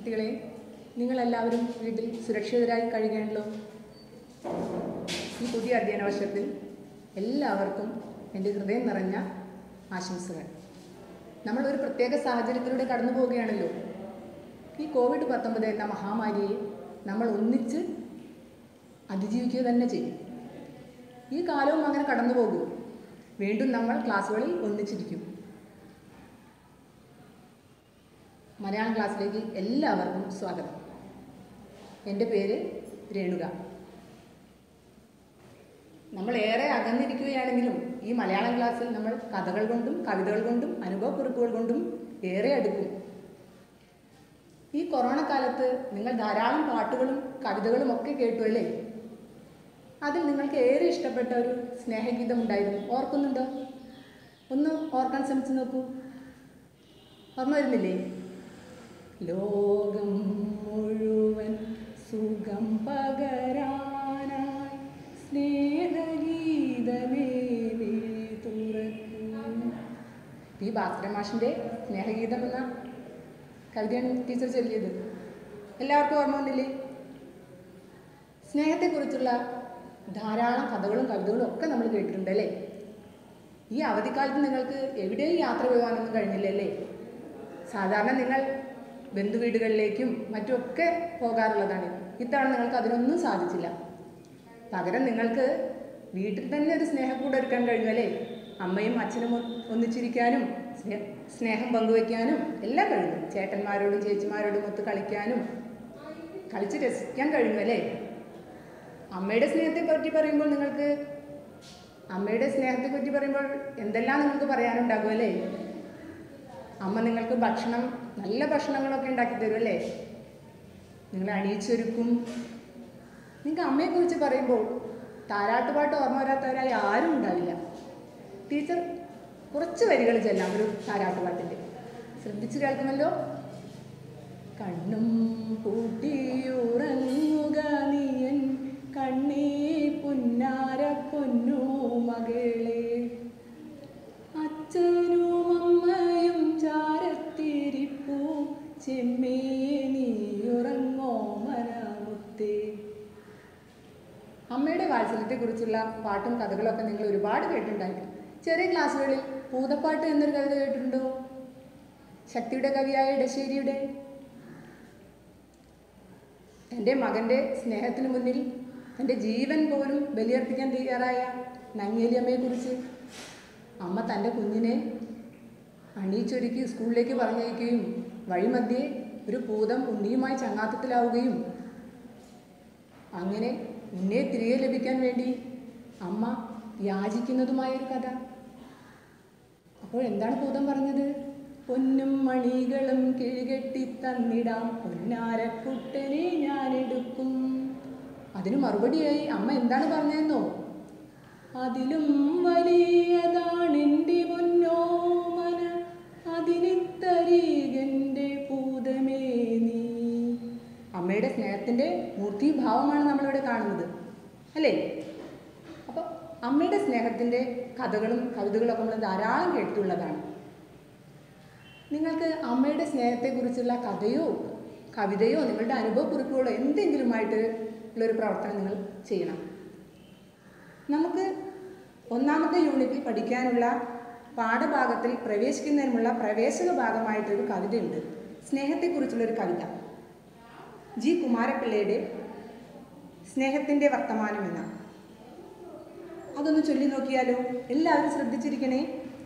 കുട്ടികളെ നിങ്ങളെല്ലാവരും വീട്ടിൽ സുരക്ഷിതരായി കഴിയുകയാണല്ലോ ഈ പുതിയ അധ്യയന വർഷത്തിൽ എല്ലാവർക്കും എൻ്റെ ഹൃദയം നിറഞ്ഞ ആശംസകൾ നമ്മൾ ഒരു പ്രത്യേക സാഹചര്യത്തിലൂടെ കടന്നു പോവുകയാണല്ലോ ഈ കോവിഡ് പത്തൊമ്പത് എന്ന മഹാമാരിയെ നമ്മൾ ഒന്നിച്ച് അതിജീവിക്കുക തന്നെ ചെയ്യും ഈ കാലവും അങ്ങനെ കടന്നു പോകും വീണ്ടും നമ്മൾ ക്ലാസ്സുകളിൽ ഒന്നിച്ചിരിക്കും മലയാളം ക്ലാസ്സിലേക്ക് എല്ലാവർക്കും സ്വാഗതം എൻ്റെ പേര് രേണുക നമ്മൾ ഏറെ അകന്നിരിക്കുകയാണെങ്കിലും ഈ മലയാളം ക്ലാസ്സിൽ നമ്മൾ കഥകൾ കൊണ്ടും കവിതകൾ കൊണ്ടും അനുഭവക്കുറിപ്പുകൾ കൊണ്ടും ഏറെ അടുക്കും ഈ കൊറോണ കാലത്ത് നിങ്ങൾ ധാരാളം പാട്ടുകളും കവിതകളും ഒക്കെ കേട്ടു അല്ലേ അതിൽ നിങ്ങൾക്ക് ഏറെ ഇഷ്ടപ്പെട്ട ഒരു സ്നേഹഗീതം ഉണ്ടായിരുന്നു ഓർക്കുന്നുണ്ടോ ഒന്ന് ഓർക്കാൻ ശ്രമിച്ചു നോക്കൂ ഓർമ്മ വരുന്നില്ലേ ലോകം മുഴുവൻ സുഖം പകരാനായി സ്നേഹഗീതമേ നീ തുറക്കൂ പി ഭാസ്കരമാഷിൻ്റെ സ്നേഹഗീതം എന്ന കവിതയാണ് ടീച്ചർ ചൊല്ലിയത് എല്ലാവർക്കും ഓർമ്മ വന്നില്ലേ സ്നേഹത്തെക്കുറിച്ചുള്ള ധാരാളം കഥകളും കവിതകളും ഒക്കെ നമ്മൾ കേട്ടിട്ടുണ്ട് അല്ലേ ഈ അവധിക്കാലത്ത് നിങ്ങൾക്ക് എവിടെയും യാത്ര പോകാനൊന്നും കഴിഞ്ഞില്ലല്ലേ സാധാരണ നിങ്ങൾ ബന്ധുവീടുകളിലേക്കും മറ്റുമൊക്കെ പോകാറുള്ളതാണ് ഇത്തവണ നിങ്ങൾക്ക് അതിനൊന്നും സാധിച്ചില്ല പകരം നിങ്ങൾക്ക് വീട്ടിൽ തന്നെ ഒരു സ്നേഹക്കൂട് ഒരുക്കാൻ കഴിഞ്ഞു അല്ലേ അമ്മയും അച്ഛനും ഒ- ഒന്നിച്ചിരിക്കാനും സ്നേ- സ്നേഹം പങ്കുവയ്ക്കാനും എല്ലാം കഴിഞ്ഞു ചേട്ടന്മാരോടും ചേച്ചിമാരോടും ഒത്ത് കളിക്കാനും കളിച്ച് രസിക്കാൻ കഴിഞ്ഞു അല്ലേ അമ്മയുടെ സ്നേഹത്തെ പറ്റി പറയുമ്പോൾ നിങ്ങൾക്ക് അമ്മയുടെ സ്നേഹത്തെ പറ്റി പറയുമ്പോൾ എന്തെല്ലാം നിങ്ങൾക്ക് പറയാനുണ്ടാകും അല്ലേ അമ്മ നിങ്ങൾക്ക് ഭക്ഷണം നല്ല ഭക്ഷണങ്ങളൊക്കെ ഉണ്ടാക്കി തരും അല്ലേ നിങ്ങളെ അണിയിച്ചൊരുക്കും നിങ്ങൾക്ക് അമ്മയെക്കുറിച്ച് പറയുമ്പോൾ താരാട്ടുപാട്ട് ഓർമ്മ വരാത്തവരായി ആരും ഉണ്ടാവില്ല ടീച്ചർ കുറച്ച് വരികൾ ചെല്ലാം ഒരു താരാട്ടുപാട്ടിൻ്റെ ശ്രദ്ധിച്ചു കേൾക്കുമല്ലോ കണ്ണും പൂട്ടിയുറങ്ങുക നീയൻ കണ്ണേ പുന്നാര പൊന്നു മകളെ അച്ഛനും അമ്മയും ചാരത്തിരിപ്പൂ ചെമ്മേ നീയുറങ്ങോ മനാമുത്തേ അമ്മയുടെ വാത്സല്യത്തെക്കുറിച്ചുള്ള പാട്ടും കഥകളൊക്കെ നിങ്ങൾ ഒരുപാട് കേട്ടിട്ടുണ്ടായിരിക്കും ചെറിയ ക്ലാസ്സുകളിൽ ഭൂതപ്പാട്ട് എന്നൊരു കവിത കേട്ടിട്ടുണ്ടോ ശക്തിയുടെ കവിയായ ഇടശ്ശേരിയുടെ എൻ്റെ മകൻ്റെ സ്നേഹത്തിന് മുന്നിൽ എൻ്റെ ജീവൻ പോലും ബലിയർപ്പിക്കാൻ തയ്യാറായ നങ്ങേലി അമ്മയെക്കുറിച്ച് അമ്മ തൻ്റെ കുഞ്ഞിനെ അണിയിച്ചൊരുക്കി സ്കൂളിലേക്ക് പറഞ്ഞയക്കുകയും വഴിമധ്യേ ഒരു ഭൂതം ഉണ്ണിയുമായി ചങ്ങാത്തത്തിലാവുകയും അങ്ങനെ ഉന്നെ തിരികെ ലഭിക്കാൻ വേണ്ടി അമ്മ യാചിക്കുന്നതുമായൊരു കഥ അപ്പോൾ എന്താണ് ഭൂതം പറഞ്ഞത് പൊന്നും മണികളും കിഴുകെട്ടി തന്നിടാം പൊന്നാരക്കുട്ടനെ ഞാൻ എടുക്കും അതിന് മറുപടിയായി അമ്മ എന്താണ് പറഞ്ഞതെന്നോ അതിലും വലിയതാണെൻ്റെ പൊന്നോമന അതിനിത്തരീകൻ്റെ ഭൂതമേ നീ അമ്മയുടെ സ്നേഹത്തിൻ്റെ മൂർത്തിഭാവമാണ് നമ്മളിവിടെ കാണുന്നത് അല്ലേ അപ്പോൾ അമ്മയുടെ സ്നേഹത്തിൻ്റെ കഥകളും കവിതകളൊക്കെ നമ്മൾ ധാരാളം കേട്ടിട്ടുള്ളതാണ് നിങ്ങൾക്ക് അമ്മയുടെ സ്നേഹത്തെക്കുറിച്ചുള്ള കഥയോ കവിതയോ നിങ്ങളുടെ അനുഭവക്കുറിപ്പുകളോ എന്തെങ്കിലുമായിട്ട് ഉള്ളൊരു പ്രവർത്തനം നിങ്ങൾ ചെയ്യണം നമുക്ക് ഒന്നാമത്തെ യൂണിറ്റിൽ പഠിക്കാനുള്ള പാഠഭാഗത്തിൽ പ്രവേശിക്കുന്നതിനുമുള്ള പ്രവേശക ഭാഗമായിട്ടൊരു കവിതയുണ്ട് സ്നേഹത്തെക്കുറിച്ചുള്ളൊരു കവിത ജി കുമാരപിള്ളയുടെ സ്നേഹത്തിൻ്റെ വർത്തമാനം എന്ന അതൊന്ന് ചൊല്ലി നോക്കിയാലോ എല്ലാവരും ശ്രദ്ധിച്ചിരിക്കണേ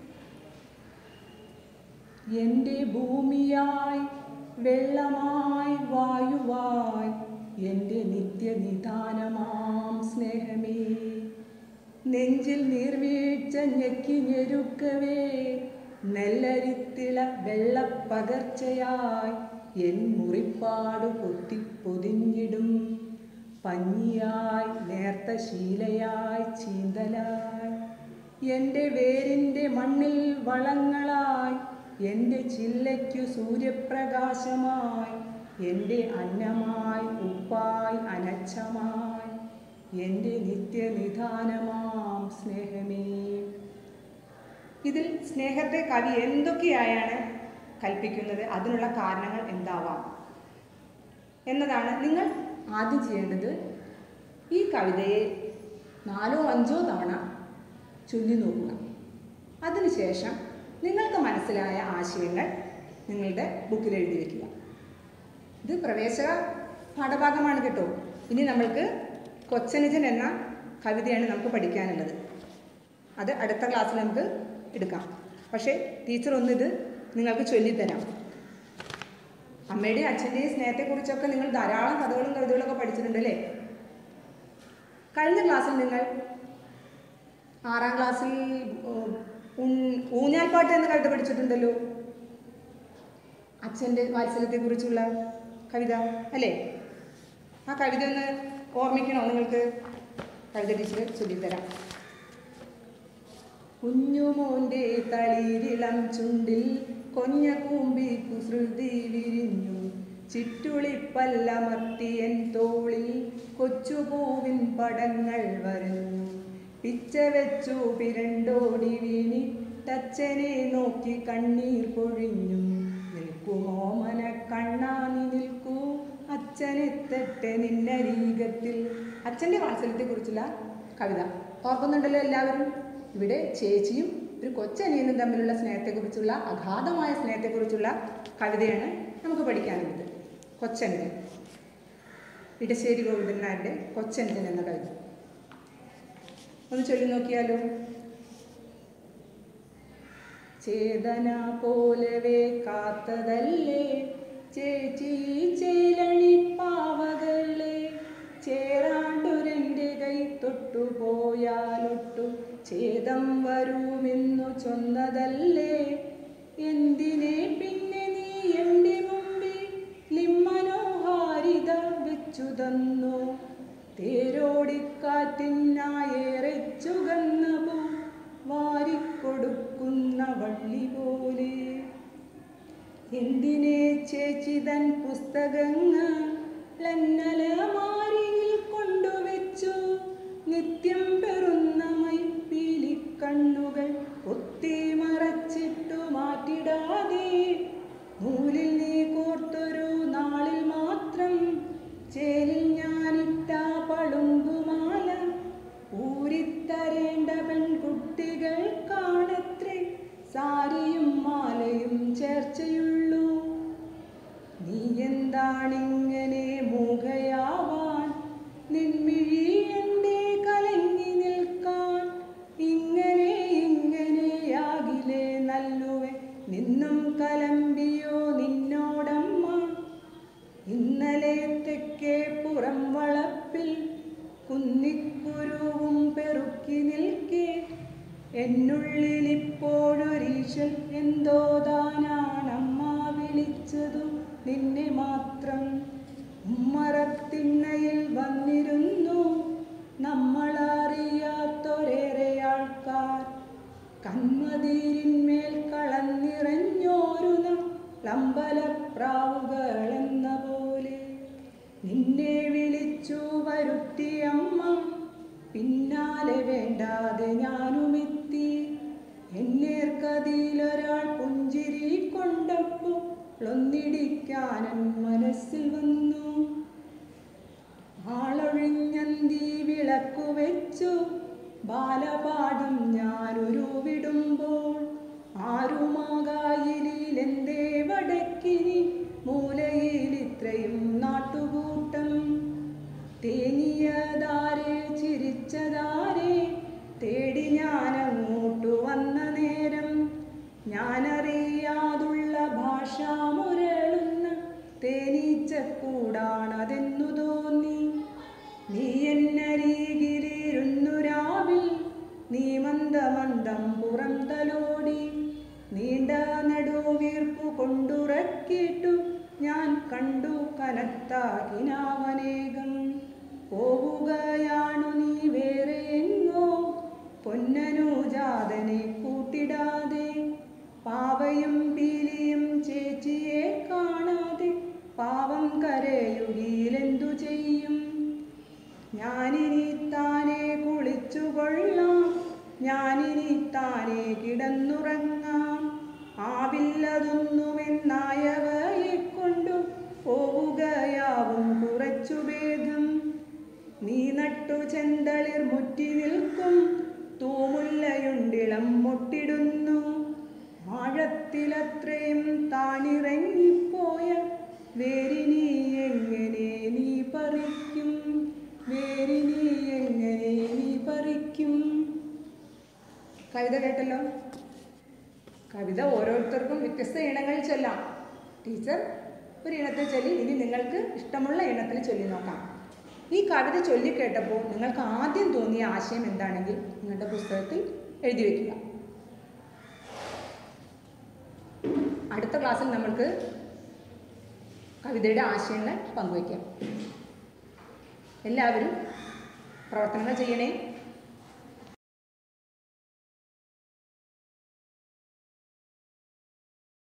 എൻ്റെ ഭൂമിയായി വെള്ളമായി വായുവായി എൻ്റെ നിത്യനിദാനമാം സ്നേഹമേ നെഞ്ചിൽ നീർവീഴ്ച ഞെക്കി ഞെരുക്കവേ നെല്ലരിത്തിള വെള്ളപ്പകർച്ചയായി എൻ മുറിപ്പാട് പൊത്തി പൊതിഞ്ഞിടും പഞ്ഞിയായി നേർത്ത ശീലയായി ചീന്തലായി എൻ്റെ വേരിൻ്റെ മണ്ണിൽ വളങ്ങളായി എൻ്റെ ചില്ലയ്ക്കു സൂര്യപ്രകാശമായി എൻ്റെ അന്നമായി ഉപ്പായി അനച്ചമായി എൻ്റെ നിത്യനിധാനമാം സ്നേഹമേ ഇതിൽ സ്നേഹത്തെ കവി എന്തൊക്കെയായാണ് കൽപ്പിക്കുന്നത് അതിനുള്ള കാരണങ്ങൾ എന്താവാം എന്നതാണ് നിങ്ങൾ ആദ്യം ചെയ്യേണ്ടത് ഈ കവിതയെ നാലോ അഞ്ചോ തവണ ചൊല്ലി നോക്കുക അതിനുശേഷം നിങ്ങൾക്ക് മനസ്സിലായ ആശയങ്ങൾ നിങ്ങളുടെ ബുക്കിൽ എഴുതി വയ്ക്കുക ഇത് പ്രവേശക പാഠഭാഗമാണ് കേട്ടോ ഇനി നമ്മൾക്ക് കൊച്ചനുജൻ എന്ന കവിതയാണ് നമുക്ക് പഠിക്കാനുള്ളത് അത് അടുത്ത ക്ലാസ്സിൽ നമുക്ക് എടുക്കാം പക്ഷേ ടീച്ചർ ഒന്നിത് നിങ്ങൾക്ക് ചൊല്ലിത്തരാം അമ്മയുടെയും അച്ഛൻ്റെയും സ്നേഹത്തെക്കുറിച്ചൊക്കെ നിങ്ങൾ ധാരാളം കഥകളും കവിതകളും ഒക്കെ പഠിച്ചിട്ടുണ്ടല്ലേ കഴിഞ്ഞ ക്ലാസ്സിൽ നിങ്ങൾ ആറാം ക്ലാസ്സിൽ ഉം, ഉൺ- ഊഞ്ഞാൽപ്പാട്ട് എന്ന കവിത പഠിച്ചിട്ടുണ്ടല്ലോ അച്ഛൻ്റെ വാത്സല്യത്തെക്കുറിച്ചുള്ള കവിത അല്ലേ ആ കവിത ഒന്ന് ഓർമ്മിക്കണോ നിങ്ങൾക്ക് കവിത ടീച്ചർ ചൊല്ലിത്തരാം കുഞ്ഞുമോന്റെ തളിരിളം ചുണ്ടിൽ കൊഞ്ഞ കൂമ്പി കുസൃതി വിരിഞ്ഞു ചിറ്റുളിപ്പല്ലമർത്തിയൻ തോളിൽ കൊച്ചുപൂവിൻ പടങ്ങൾ വരഞ്ഞു പിച്ച വെച്ചു പിരണ്ടോടി വീണി തച്ചനെ നോക്കി കണ്ണീർ പൊഴിഞ്ഞു നിൽക്കുമോ മന കണ്ണാനി നിൽക്കൂ അച്ഛനെത്തട്ടെ നിന്നരീകത്തിൽ അച്ഛൻ്റെ വാത്സല്യത്തെക്കുറിച്ചുള്ള കവിത ഓർക്കുന്നുണ്ടല്ലോ എല്ലാവരും ഇവിടെ ചേച്ചിയും ഒരു കൊച്ചനിയനും തമ്മിലുള്ള സ്നേഹത്തെക്കുറിച്ചുള്ള അഗാധമായ സ്നേഹത്തെക്കുറിച്ചുള്ള കവിതയാണ് നമുക്ക് പഠിക്കാനുള്ളത് കൊച്ചനുജൻ ഇടശ്ശേരി ഗോവിന്ദൻ നായരുടെ കൊച്ചനുജൻ എന്ന കവിത ഒന്ന് ചൊല്ലി നോക്കിയാലോ ചേതന പോലവേ കാത്തതല്ലേ ചേച്ചി ചേലണി പാവകളെ ചേരാണ്ടൊരെൻ്റെ കൈ തൊട്ടുപോയാലൊട്ടു ഛേദം വരുമെന്നു ചൊന്നതല്ലേ എന്തിനെ പിന്നെ നീ എൻ്റെ മുമ്പിൽ ലിമ്മനോഹാരിത വെച്ചു തന്നു തേരോടിക്കാറ്റിനായേറെ ചുകന്ന പൂ വാരിക്കൊടുക്കുന്ന വള്ളി പോലെ എന്തിനെ ചേച്ചി തൻ പുസ്തകങ്ങൾ ലന്നലമാരിയിൽ കൊണ്ടുവച്ചു നിത്യം പെറുന്ന മൈപ്പീലി കണ്ണുകൾ ഒത്തി മറച്ചിട്ടു മാറ്റിടാതെ നൂലിൽ നീ കോർത്തൊരു നാളിൽ മാത്രം ചേലിൽ ഞാനിട്ട പളുങ്കുമാല ഊരിത്തരേണ്ട പെൺകുട്ടികൾ കാണത്രേ സാരിയും മാലയും ചേർച്ചയുള്ളൂ നീ എന്താണിങ്ങനെ മൂകയാവാൻ നിൻമിഴി എൻ്റെ കലങ്ങി നിൽക്കാൻ ഇങ്ങനെ ഇങ്ങനെയാകിലേ നല്ലുവെ നിന്നും കലമ്പിയോ നിന്നോടമ്മ ഇന്നലെ തെക്കേ പുറം വളപ്പിൽ കുന്നിക്കുരുവും പെറുക്കി നിൽക്കേ എന്നുള്ളിലിപ്പോഴൊരീശൽ എന്തോ താനാണമ്മ വിളിച്ചതു നിന്നെ മാത്രം ഉമ്മറത്തിണ്ണയിൽ വന്നിരുന്നു നമ്മളറിയാത്തൊരേറെ ആൾക്കാർ കന്മതിരിന്മേൽ കളന്നിറഞ്ഞോരു ലമ്പലപ്രാവുകളെന്ന പോലെ നിന്നെ വിളിച്ചു വരുത്തിയമ്മ പിന്നാലെ വേണ്ടാതെ ഞാനുമെത്തി എന്നേർക്കതിലൊരാൾ പുഞ്ചിരി കൊണ്ടപ്പോൾ ഒന്നിടിക്കാനൻ മനസ്സിൽ വന്നു ആളൊഴിഞ്ഞന്തി വിളക്കു വെച്ചു ബാലപാഠം ഞാനൊരു വിടുമ്പോൾ ആരുമാകായിലെന്തേ വടക്കിനി മൂലയിൽ ഇത്രയും നാട്ടുകൂട്ടം തേങ്ങിയതാരെ ചിരിച്ചതാരെ തേടി ഞാനങ്ങോട്ടു വന്ന നേരം ഞാനറിയാതുള്ള ഭാഷ മുരളുന്ന തേനീച്ചക്കൂടാണതെന്നു തോന്നി നീ എന്നരികിലിരുന്നു രാവിൽ നീ മന്ദമന്ദം പുറം തലോടി നീണ്ട നടുവീർപ്പു കൊണ്ടുറക്കിയിട്ടു ഞാൻ കണ്ടു കനത്ത കിനാവനേകം പോവുകയാണു നീ വേറെ എങ്ങോ പൊന്നനുജാതനെ കൂട്ടിടാതെ പാവയും പീലിയും ചേച്ചിയെ കാണാതെ പാവം കരയുകയിലെന്തു ചെയ്യും ഞാനിനി താനെ കുളിച്ചുകൊള്ളാം ഞാനിനി താനെ കിടന്നുറങ്ങാം ആവില്ലതൊന്നുമെന്നായവയെ കൊണ്ടു പോവുകയാവും കുറച്ചു ഭേദം നീ നട്ടു ചെന്തളിർ മുറ്റി നിൽക്കും തൂമുല്ലയുണ്ടിളം മുട്ടിടുന്നു ആഴത്തിലത്രയും താണിറങ്ങിപ്പോയ വേരിനി എങ്ങനെ നീ പറിക്കും വേരിനി എങ്ങനെ നീ പറിക്കും കവിത കേട്ടല്ലോ കവിത ഓരോരുത്തർക്കും വ്യത്യസ്ത ഇനങ്ങളിൽ ചൊല്ലാം ടീച്ചർ ഒരു ഇനത്തിൽ ചൊല്ലി ഇനി നിങ്ങൾക്ക് ഇഷ്ടമുള്ള ഇനത്തിൽ ചൊല്ലി നോക്കാം ഈ കവിത ചൊല്ലി കേട്ടപ്പോൾ നിങ്ങൾക്ക് ആദ്യം തോന്നിയ ആശയം എന്താണെങ്കിൽ നിങ്ങളുടെ പുസ്തകത്തിൽ എഴുതി വയ്ക്കുക അടുത്ത ക്ലാസ്സിൽ നമ്മൾക്ക് കവിതയുടെ ആശയങ്ങൾ പങ്കുവയ്ക്കാം എല്ലാവരും പ്രവർത്തനങ്ങൾ ചെയ്യണേ